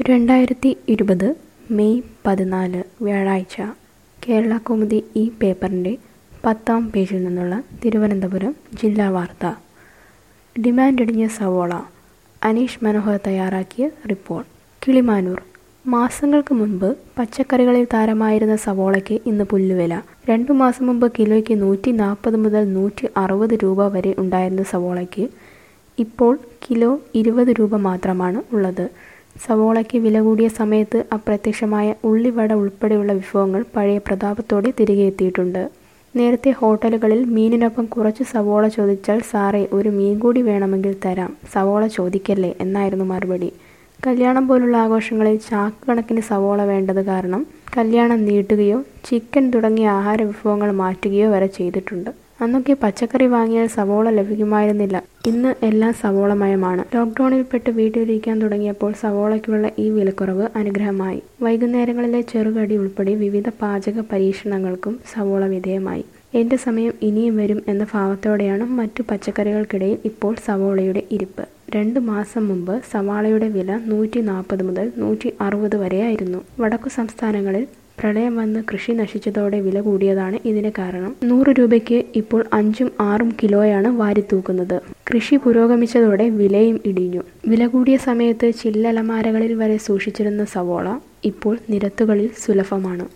രണ്ടായിരത്തി ഇരുപത് മെയ് പതിനാല് വ്യാഴാഴ്ച കേരള കൗമുദി ഈ പേപ്പറിൻ്റെ പത്താം പേജിൽ നിന്നുള്ള തിരുവനന്തപുരം ജില്ലാ വാർത്ത ഡിമാൻഡിടിഞ്ഞ സവോള അനീഷ് മനോഹർ തയ്യാറാക്കിയ റിപ്പോർട്ട് കിളിമാനൂർ മാസങ്ങൾക്ക് മുൻപ് പച്ചക്കറികളിൽ താരമായിരുന്ന സവോളയ്ക്ക് ഇന്ന് പുല്ലുവില രണ്ടു മാസം മുമ്പ് കിലോയ്ക്ക് നൂറ്റി നാൽപ്പത് മുതൽ നൂറ്റി അറുപത് രൂപ വരെ ഉണ്ടായിരുന്ന സവോളയ്ക്ക് ഇപ്പോൾ കിലോ ഇരുപത് രൂപ മാത്രമാണ് ഉള്ളത് സവോളയ്ക്ക് വില കൂടിയ സമയത്ത് അപ്രത്യക്ഷമായ ഉള്ളിവട ഉൾപ്പെടെയുള്ള വിഭവങ്ങൾ പഴയ പ്രതാപത്തോടെ തിരികെ എത്തിയിട്ടുണ്ട് നേരത്തെ ഹോട്ടലുകളിൽ മീനിനൊപ്പം കുറച്ച് സവോള ചോദിച്ചാൽ സാറേ ഒരു മീൻ കൂടി വേണമെങ്കിൽ തരാം സവോള ചോദിക്കല്ലേ എന്നായിരുന്നു മറുപടി കല്യാണം പോലുള്ള ആഘോഷങ്ങളിൽ ചാക്ക് കണക്കിന് സവോള വേണ്ടത് കാരണം കല്യാണം നീട്ടുകയോ ചിക്കൻ തുടങ്ങിയ ആഹാര വിഭവങ്ങൾ മാറ്റുകയോ വരെ ചെയ്തിട്ടുണ്ട് അന്നൊക്കെ പച്ചക്കറി വാങ്ങിയാൽ സവോള ലഭിക്കുമായിരുന്നില്ല ഇന്ന് എല്ലാം സവോളമയമാണ് ലോക്ക്ഡൌണിൽപ്പെട്ട് വീട്ടിലിരിക്കാൻ തുടങ്ങിയപ്പോൾ സവോളയ്ക്കുള്ള ഈ വിലക്കുറവ് അനുഗ്രഹമായി വൈകുന്നേരങ്ങളിലെ ചെറുകടി ഉൾപ്പെടെ വിവിധ പാചക പരീക്ഷണങ്ങൾക്കും സവോള വിധേയമായി എന്റെ സമയം ഇനിയും വരും എന്ന ഭാവത്തോടെയാണ് മറ്റു പച്ചക്കറികൾക്കിടയിൽ ഇപ്പോൾ സവോളയുടെ ഇരിപ്പ് രണ്ട് മാസം മുമ്പ് സവാളയുടെ വില നൂറ്റി നാൽപ്പത് മുതൽ നൂറ്റി അറുപത് വരെയായിരുന്നു വടക്കു സംസ്ഥാനങ്ങളിൽ പ്രളയം വന്ന് കൃഷി നശിച്ചതോടെ വില കൂടിയതാണ് ഇതിന് കാരണം നൂറ് രൂപയ്ക്ക് ഇപ്പോൾ അഞ്ചും ആറും കിലോയാണ് വാരിത്തൂക്കുന്നത് കൃഷി പുരോഗമിച്ചതോടെ വിലയും ഇടിഞ്ഞു വില കൂടിയ സമയത്ത് ചില്ലലമാരകളിൽ വരെ സൂക്ഷിച്ചിരുന്ന സവോള ഇപ്പോൾ നിരത്തുകളിൽ സുലഭമാണ്